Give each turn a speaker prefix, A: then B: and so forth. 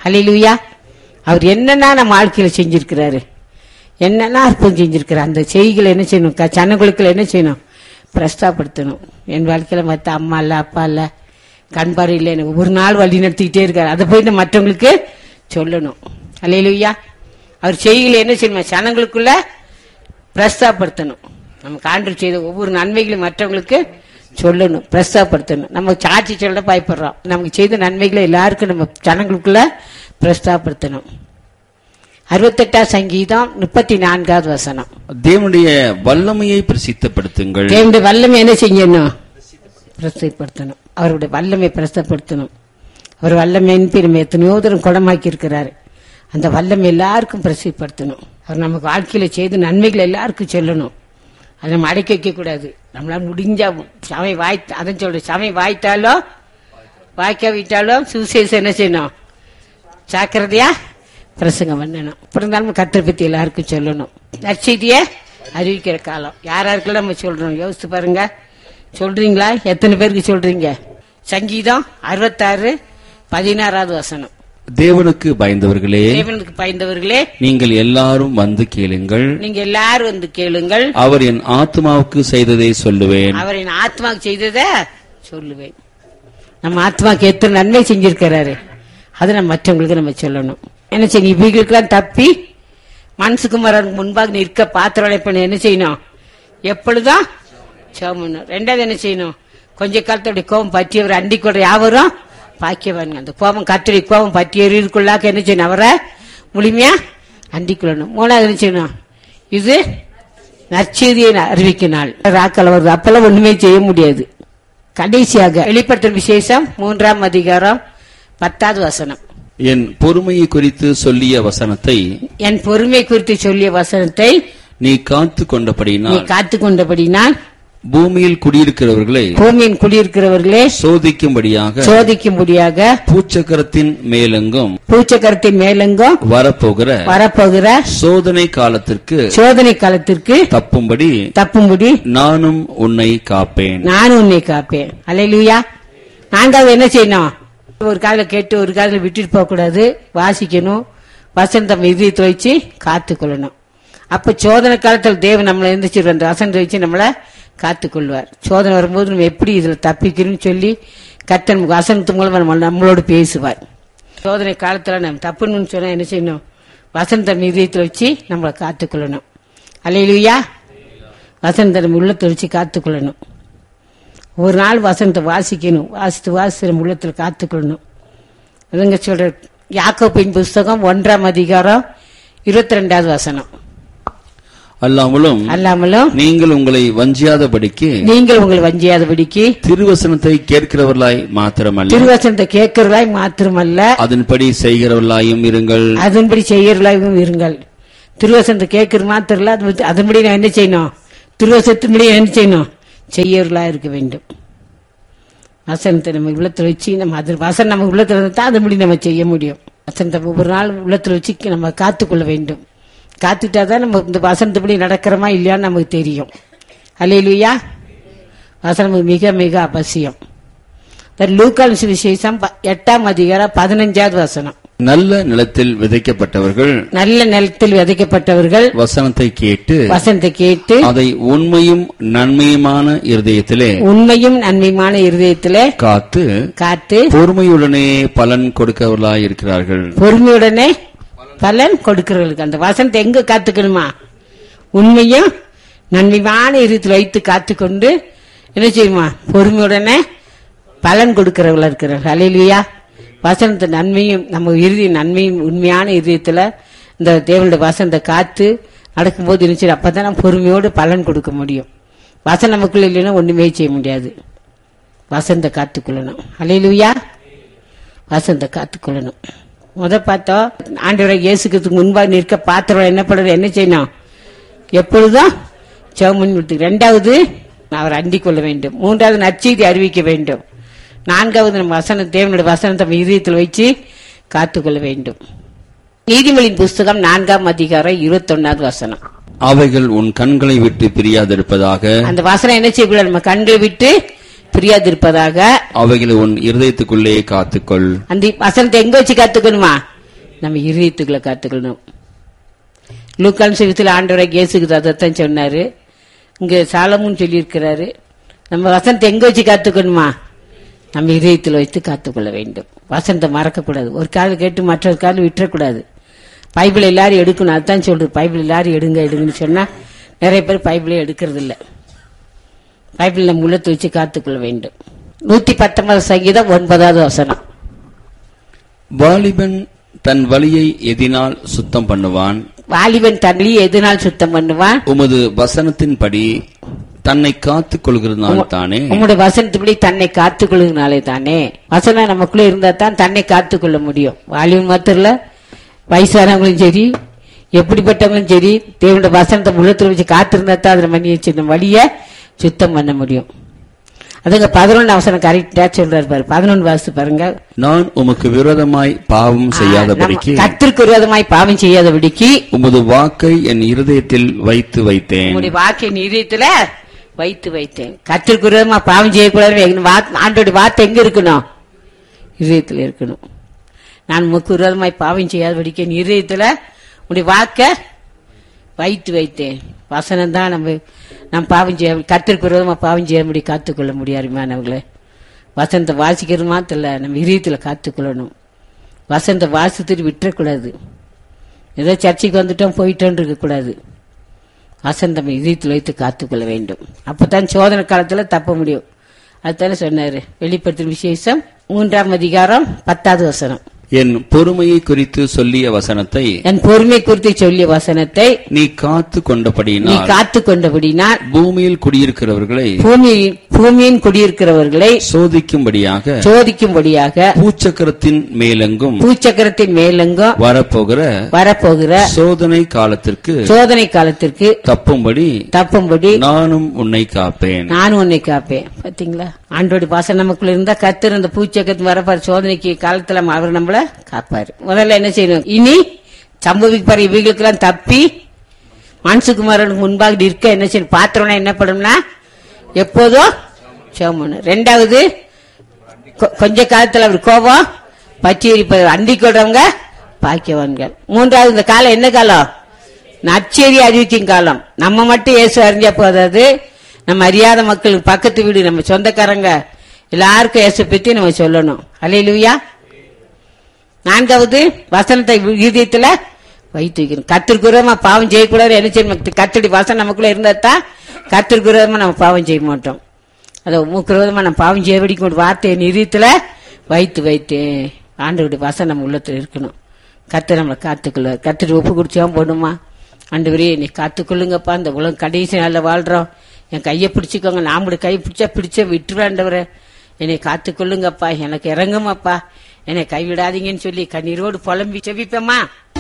A: ஹalleluya அவர் என்னென்ன நம்ம வாழ்க்கையில செஞ்சிருக்கிறாரு என்னென்ன அற்புதம் செஞ்சிருக்கிறார் அந்த செய்திகளை என்ன செய்யணும் க- ஜனங்களுக்குள்ள என்ன செய்யணும் பிரஸ்தாப்படுத்தணும் என் வாழ்க்கையில மத்த அம்மா இல்ல அப்பா இல்ல கண்பாறை இல்லை எனக்கு ஒரு நாள் வழி நடத்திக்கிட்டே இருக்காரு அதை போய் நம்ம மற்றவங்களுக்கு சொல்லணும் ஹalleluya அவர் செய்திகளை என்ன செய்யணும் ஜனங்களுக்குள்ள பிரஸ்தாப்படுத்தணும் நமக்கு ஆண்டு செய்த ஒவ்வொரு நன்மைகளையும் மற்றவங்களுக்கு சொல்லணும் பிரஸ்தாப்படுத்தணும் நம்ம சாட்சி சொல்ல பயப்படுறோம் நமக்கு செய்த நன்மைகளை எல்லாருக்கும் நம்ம ஜனங்களுக்குள்ள பிரஸ்தாப்படுத்தணும் அறுபத்தெட்டாம் சங்கீதம் முப்பத்தி நான்காவது வசனம்
B: தேவனுடைய வல்லமையை பிரசித்தப்படுத்துங்கள்
A: தேவனுடைய வல்லமை என்ன செய்யணும் பிரஸ்தப்படுத்தணும் அவருடைய வல்லமை பிரஸ்தப்படுத்தணும் அவர் வல்லமையின் பெருமை எத்தனையோ தூரம் குணமாக்கி இருக்கிறாரு அந்த வல்லமை எல்லாருக்கும் பிரசிப்படுத்தணும் அவர் நமக்கு வாழ்க்கையில செய்த நன்மைகளை எல்லாருக்கும் சொல்லணும் அதை நம்ம அடக்கி வைக்க கூடாது நம்மளால முடிஞ்சா சமை வாய் அதான் சொல்றேன் சமை வாய்த்தாலும் வாய்க்காவிட்டாலும் சுவிசேஷம் என்ன செய்யணும் ஜாக்கிரதையா பிரசங்கம் பண்ணணும் அப்புறம் தான் நம்ம கத்தரை பத்தி எல்லாருக்கும் சொல்லணும் நற்செய்திய அறிவிக்கிற காலம் யார் யாருக்கெல்லாம் நம்ம சொல்றோம் யோசித்து பாருங்க சொல்றீங்களா எத்தனை பேருக்கு சொல்றீங்க சங்கீதம் அறுபத்தாறு பதினாறாவது வசனம்
B: தேவனுக்கு பயந்தவர்களே
A: தேவனுக்கு பயந்தவர்களே
B: நீங்கள் எல்லாரும் வந்து கேளுங்கள்
A: நீங்க எல்லாரும் வந்து கேளுங்கள்
B: அவர் என் ஆத்மாவுக்கு செய்ததை சொல்லுவேன்
A: அவரின் ஆத்மாவுக்கு செய்ததை சொல்லுவேன் நம்ம ஆத்மாக்கு எத்தனை நன்மை செஞ்சிருக்கிறாரு அதை நம்ம மற்றவங்களுக்கு நம்ம சொல்லணும் என்ன செய்யணும் இவைகளுக்கெல்லாம் தப்பி மனசுக்குமாரனுக்கு முன்பாக நிற்க பாத்திரம் பண்ண என்ன செய்யணும் எப்பொழுதும் சோமணும் ரெண்டாவது என்ன செய்யணும் கொஞ்ச காலத்தோட கோபம் பற்றியவர் அண்டிக்கூட யாவரும் பாக்கியவானுங்க அந்த கோபம் கத்திரி கோபம் பற்றிய எறிவுக்குள்ளாக்க என்ன செய்யணும் அவரை முழுமையா அண்டிக்கொள்ளணும் மூணாவது என்ன செய்யணும் இது நற்செய்தியை அறிவிக்க நாள் ராக்கள் வருது அப்பெல்லாம் ஒண்ணுமே செய்ய முடியாது கடைசியாக வெளிப்படுத்தும் விசேஷம் மூன்றாம் அதிகாரம் பத்தாவது வசனம்
B: என் பொறுமையை குறித்து சொல்லிய வசனத்தை
A: என் பொறுமை குறித்து சொல்லிய வசனத்தை
B: நீ காத்து
A: நீ
B: கொண்டபடியினால்
A: காத்து கொண்டபடினால்
B: பூமியில் குடியிருக்கிறவர்களை
A: பூமியின் குடியிருக்கிறவர்களே
B: சோதிக்கும்படியாக
A: சோதிக்கும்படியாக
B: பூச்சக்கரத்தின் மேலெங்கும்
A: பூச்சக்கரத்தின் மேலெங்கும்
B: வரப்போகிற
A: வரப்போகிற
B: சோதனை காலத்திற்கு
A: சோதனை காலத்திற்கு
B: தப்பும்படி
A: தப்பும்படி
B: நானும் உன்னை காப்பேன்
A: நான் உன்னை காப்பேன் அலையிலுயா நான்காவது என்ன செய்யணும் ஒரு காதுல கேட்டு ஒரு காதுல விட்டுட்டு போக கூடாது வாசிக்கணும் வசந்தம் இதயத்தை வச்சு காத்துக்கொள்ளணும் அப்ப சோதனை காலத்தில் தேவன் நம்மளை எந்திரிச்சு அந்த வசனத்தை வச்சு நம்மளை காத்துக்கொள்வார் சோதனை வரும்போது நம்ம எப்படி இதுல தப்பிக்கணும்னு சொல்லத்து கத்தன் வசனத்து மூலமா நம்ம நம்மளோடு பேசுவார் சோதனை காலத்துல நம்ம தப்புன்னு சொன்னா என்ன செய்யணும் வசந்தம் இதயத்தை வச்சு நம்மளை காத்துக்கொள்ளணும் அலையிலுயா வசனத்தை நம்ம உள்ளத்தை வச்சு காத்துக்கொள்ளணும் ஒரு நாள் வசனத்தை வாசிக்கணும் வாசித்து வாசித்து நம்ம உள்ளத்தில் காத்துக்கொள்ளணும் அதுங்க சொல்ற யாக்கோப்பின் புஸ்தகம் ஒன்றாம் அதிகாரம் இருபத்தி ரெண்டாவது வசனம்
B: அல்லாமலும்
A: அல்லாமலும்
B: நீங்கள் உங்களை வஞ்சியாதபடிக்கு
A: நீங்கள் உங்களை வஞ்சியாதபடிக்கு
B: திருவசனத்தை கேட்கிறவர்களாய் மாத்திரமல்ல
A: திருவசனத்தை கேட்கிறவர்களாய் மாத்திரமல்ல
B: அதன்படி செய்கிறவர்களாயும் இருங்கள்
A: அதன்படி செய்யறவர்களாகவும் இருங்கள் திருவசனத்தை கேட்கிற மாத்திரம் இல்ல, அது வந்து அதன்படி நான் என்ன செய்யணும் திருவசனத்தின்படி என்ன செய்யணும் செய்யறவர்களா இருக்க வேண்டும் வசனத்தை நம்ம உள்ளத்துல வச்சு நம்ம அது வசனம் நம்ம உள்ளத்துல இருந்தா அதன்படி நம்ம செய்ய முடியும் வசனத்தை ஒவ்வொரு நாள் உள்ளத்துல வச்சு நம்ம காத்துக்கொள்ள வேண்டும் காத்துட்டாதான் நம்ம இந்த வசனத்துப்படி நடக்கிறோமா இல்லையான்னு நமக்கு தெரியும் அல்லையிலுயா வசனம் மிக மிக அவசியம் லூக்கால் விசேஷம் ப- எட்டாம் அதிகாரம் பதினஞ்சாவது வசனம்
B: நல்ல நிலத்தில் விதைக்கப்பட்டவர்கள்
A: நல்ல நிலத்தில் விதைக்கப்பட்டவர்கள்
B: வசனத்தை கேட்டு
A: வசனத்தை கேட்டு
B: அதை உண்மையும் நன்மையுமான இருதயத்திலே
A: உண்மையும் நன்மையுமான இருதயத்திலே
B: காத்து
A: காத்து
B: பொறுமையுடனே பலன் கொடுக்கவர்களாய் இருக்கிறார்கள்
A: பொறுமையுடனே பலன் கொடுக்கிறவர்களுக்கு அந்த வசனத்தை எங்க காத்துக்கணுமா உண்மையும் நன்மையான இருதயத்தில் வைத்து காத்துக்கொண்டு என்ன செய்யுமா பொறுமையுடனே பலன் கொடுக்கிறவர்களா இருக்கிறார்கள் அலையிலியா வசனத்தை நன்மையும் நம்ம இறுதி நன்மையும் உண்மையான இதயத்துல இந்த தேவனுடைய வசனத்தை காத்து நடக்கும்போது என்ன செய்யும் அப்பதான் நம்ம பொறுமையோடு பலன் கொடுக்க முடியும் வசனம் நமக்குள்ள இல்லைன்னா ஒண்ணுமே செய்ய முடியாது வசந்த காத்துக்கொள்ளணும் அலையிலுயா வசந்த காத்துக்கொள்ளணும் முத பார்த்தோம் ஆண்டவரை இயேசுக்கு முன்பாக நிற்க பாத்திரம் என்ன பண்ணுறது என்ன செய்யணும் எப்பொழுதும் செவமன் விட்டு ரெண்டாவது அவர் அண்டிக் கொள்ள வேண்டும் மூன்றாவது நற்செய்தி அறிவிக்க வேண்டும் நான்காவது நம்ம வசனம் தேவனுடைய வசனத்தை நம்ம இதயத்தில் வச்சு காத்துக்கொள்ள வேண்டும் நீதிமொழியின் புஸ்தகம் நான்காம் அதிகாரம் இருபத்தொன்னாவது வசனம்
B: அவைகள் உன் கண்களை விட்டு பிரியாதிருப்பதாக
A: அந்த வசனம் என்ன செய்யக்கூடாது நம்ம கண்களை விட்டு பிரியாதிருப்பதாக
B: அவைகளை உன் இருதயத்துக்குள்ளே காத்துக்கொள்
A: அந்த வசனத்தை எங்க வச்சு காத்துக்கணுமா நம்ம இருதயத்துக்குள்ள காத்துக்கணும் லூக்கான் சிவத்தில் ஆண்டவரை இயேசுக்கு அதைத்தான் சொன்னாரு இங்க சாலமும் சொல்லியிருக்கிறாரு நம்ம வசனத்தை எங்க வச்சு காத்துக்கணுமா நம்ம இதயத்தில் வைத்து காத்துக்கொள்ள வேண்டும் வசனத்தை மறக்கக்கூடாது ஒரு கால் கேட்டு மற்றொரு கால் விட்டுறக்கூடாது பைபிள் எல்லாரும் எடுக்கணும் அதுதான் சொல்றது பைபிள் எல்லாரும் எடுங்க எடுங்கன்னு சொன்னா நிறைய பேர் பைபிளே எடுக்கிறது இல்ல பைபிள் நம்ம உள்ளத்தை வச்சு காத்துக்கொள்ள வேண்டும் நூத்தி பத்தொன்பது சங்கீதம் ஒன்பதாவது வசனம்
B: வாலிபன் தன் வழியை எதினால் சுத்தம் பண்ணுவான்
A: வாலிபன் தண்ணி எதுனால் சுத்தம் பண்ணுவான்
B: உமது வசனத்தின்படி தன்னை காத்துக் கொள்கிறதுனால் தானே
A: உங்களுடைய வசனத்துப்படி தன்னை காத்துக்கொள்ளுனாலே தானே வசனம் நமக்குள்ள இருந்தா தான் தன்னை காத்துக்கொள்ள முடியும் வாலிபன் மாத்திரம் இல்ல வயசானவங்களும் சரி எப்படிப்பட்டவங்களும் சரி தேவனுடைய வசனத்தை உள்ளத்துல வச்சு காத்திருந்தா தான் அதுல மணி வச்சு வழிய சுத்தம் பண்ண முடியும் அதுங்க பதினொன்று அவசரம் கரெக்டா சொல்றாரு பாரு பதினொன்று வாசு பாருங்க
B: நான் உமக்கு விரோதமாய் பாவம் செய்யாதபடிக்கு
A: கத்திற்கு விரோதமாய் பாவம் செய்யாதபடிக்கு
B: உமது வாக்கை என் இருதயத்தில் வைத்து வைத்தேன்
A: உங்களுடைய வாக்கை நீதியத்துல வைத்து வைத்தேன் கத்திற்கு விரோதமா பாவம் செய்யக்கூடாது எங்க வாக்- ஆண்டோட வார்த்தை எங்க இருக்கணும் இதயத்துல இருக்கணும் நான் உமக்கு விரோதமாய் பாவம் செய்யாதபடிக்கு என் இதயத்துல உடைய வாக்க வைத்து வைத்தேன் வசனம் தான் நம்ம நம்ம பாவம் செய்ய கத்திற்கு விரோதமா பாவம் செய்ய முடியும் காத்துக்கொள்ள முடியாதுமானவங்களே வசனத்தை வாசிக்கிறது மாத்திரம் இல்ல நம்ம இதயத்துல காத்துக்கொள்ளணும் வசனத்தை வாசித்துட்டு விட்டுறக்கூடாது ஏதோ சர்ச்சைக்கு வந்துட்டோம் போயிட்டோன்னு இருக்கக்கூடாது வசந்தம் இதயத்தில் வைத்து காத்துக்கொள்ள வேண்டும் அப்பதான் சோதனை காலத்துல தப்ப முடியும் அதுதானே சொன்னாரு வெளிப்படுத்தும் விசேஷம் மூன்றாம் அதிகாரம் பத்தாவது வசனம்
B: என் பொறுமையை குறித்து சொல்லிய வசனத்தை
A: என் பொறுமை குறித்து சொல்லிய வசனத்தை
B: நீ காத்து
A: நீ
B: கொண்டபடியினால்
A: காத்து கொண்டபடினால்
B: பூமியில் குடியிருக்கிறவர்களை
A: பூமி பூமியின் குடியிருக்கிறவர்களை
B: சோதிக்கும்படியாக
A: சோதிக்கும்படியாக
B: பூச்சக்கரத்தின் மேலெங்கும்
A: பூச்சக்கரத்தின் மேலெங்கும்
B: வரப்போகிற
A: வரப்போகிற
B: சோதனை காலத்திற்கு
A: சோதனை காலத்திற்கு
B: தப்பும்படி
A: தப்பும்படி
B: நானும் உன்னை காப்பேன்
A: நானும் உன்னை காப்பேன் பாத்தீங்களா ஆண்டோட பாசம் நமக்குள்ள இருந்தா கத்தர் அந்த பூச்சக்கத்து வரப்பாரு சோதனைக்கு காலத்துல அவர் நம்மள காப்பாரு முதல்ல என்ன செய்யணும் இனி சம்பவிப்பாரு இவைகளுக்கெல்லாம் தப்பி மனசுக்குமாரனுக்கு முன்பாக இருக்க என்ன செய்யணும் பாத்திரம்னா என்ன பண்ணும்னா எப்போதும் சோமணும் ரெண்டாவது கொ- கொஞ்ச காலத்துல அவர் கோபம் பற்றி எரிப்பது அண்டி கொள்றவங்க பாக்கியவான்கள் மூன்றாவது இந்த காலம் என்ன காலம் நச்செறி அறிவிக்கும் காலம் நம்ம மட்டும் இயேசு அறிஞ்சா போதாது நம்ம அறியாத மக்களுக்கு பக்கத்து வீடு நம்ம சொந்தக்காரங்க எல்லாருக்கும் இயேசு பத்தி நம்ம சொல்லணும் அலையிலுயா நான்காவது வசனத்தை இதயத்துல வைத்து வைக்கணும் கத்திற்குறமா பாவம் செய்யக்கூடாது என்ன செய்யணும் கத்தடி வசனம் நமக்குள்ள இருந்தா தான் கத்திற்குறமா நம்ம பாவம் செய்ய மாட்டோம் அதை மூக்குறதமா நம்ம பாவம் செய்யபடிக்கும் ஒரு வார்த்தையை நிறுத்தல வைத்து வைத்தேன் ஆண்டவருடைய வசனம் நம்ம உள்ளத்துல இருக்கணும் கத்து நம்மளை காத்துக்கொள்ள கத்துட்டு ஒப்பு குடிச்சாவும் போடுமா ஆண்டவரே என்னை காத்துக்கொள்ளுங்கப்பா இந்த உலகம் கடைசி நாளில் வாழ்றோம் என் கையை பிடிச்சிக்கோங்க நாமளுடைய கை பிடிச்சா பிடிச்ச விட்டுருவாண்டவரே என்னை காத்துக்கொள்ளுங்கப்பா எனக்கு இறங்குமாப்பா என்னை கைவிடாதீங்கன்னு சொல்லி கண்ணீரோடு புலம்பி செவிப்பேம்மா